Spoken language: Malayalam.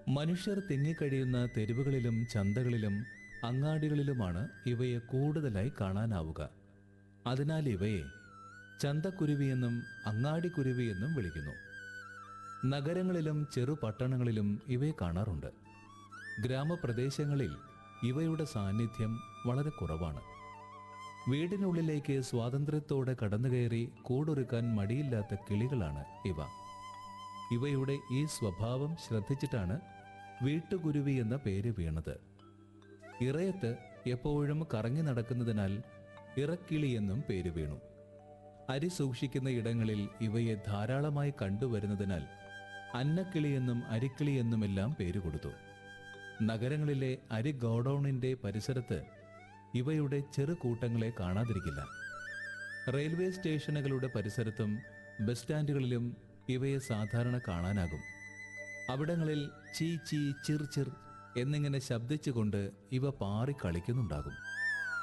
മനുഷ്യർ തിങ്ങിക്കഴിയുന്ന തെരുവുകളിലും ചന്തകളിലും അങ്ങാടികളിലുമാണ് ഇവയെ കൂടുതലായി കാണാനാവുക അതിനാൽ ഇവയെ ചന്തക്കുരുവിയെന്നും അങ്ങാടിക്കുരുവിയെന്നും വിളിക്കുന്നു നഗരങ്ങളിലും ചെറു പട്ടണങ്ങളിലും ഇവയെ കാണാറുണ്ട് ഗ്രാമപ്രദേശങ്ങളിൽ ഇവയുടെ സാന്നിധ്യം വളരെ കുറവാണ് വീടിനുള്ളിലേക്ക് സ്വാതന്ത്ര്യത്തോടെ കടന്നുകയറി കൂടൊരുക്കാൻ മടിയില്ലാത്ത കിളികളാണ് ഇവ ഇവയുടെ ഈ സ്വഭാവം ശ്രദ്ധിച്ചിട്ടാണ് വീട്ടുകുരുവി എന്ന പേര് വീണത് ഇറയത്ത് എപ്പോഴും കറങ്ങി നടക്കുന്നതിനാൽ ഇറക്കിളി എന്നും പേര് വീണു അരി സൂക്ഷിക്കുന്ന ഇടങ്ങളിൽ ഇവയെ ധാരാളമായി കണ്ടുവരുന്നതിനാൽ അന്നക്കിളി എന്നും അരിക്കിളി എന്നുമെല്ലാം പേര് കൊടുത്തു നഗരങ്ങളിലെ അരി ഗോഡൌണിന്റെ പരിസരത്ത് ഇവയുടെ ചെറു കൂട്ടങ്ങളെ കാണാതിരിക്കില്ല റെയിൽവേ സ്റ്റേഷനുകളുടെ പരിസരത്തും ബസ് സ്റ്റാൻഡുകളിലും ഇവയെ സാധാരണ കാണാനാകും അവിടങ്ങളിൽ ചീ ചീ ചിർ ചിർ എന്നിങ്ങനെ ശബ്ദിച്ചുകൊണ്ട് ഇവ പാറി കളിക്കുന്നുണ്ടാകും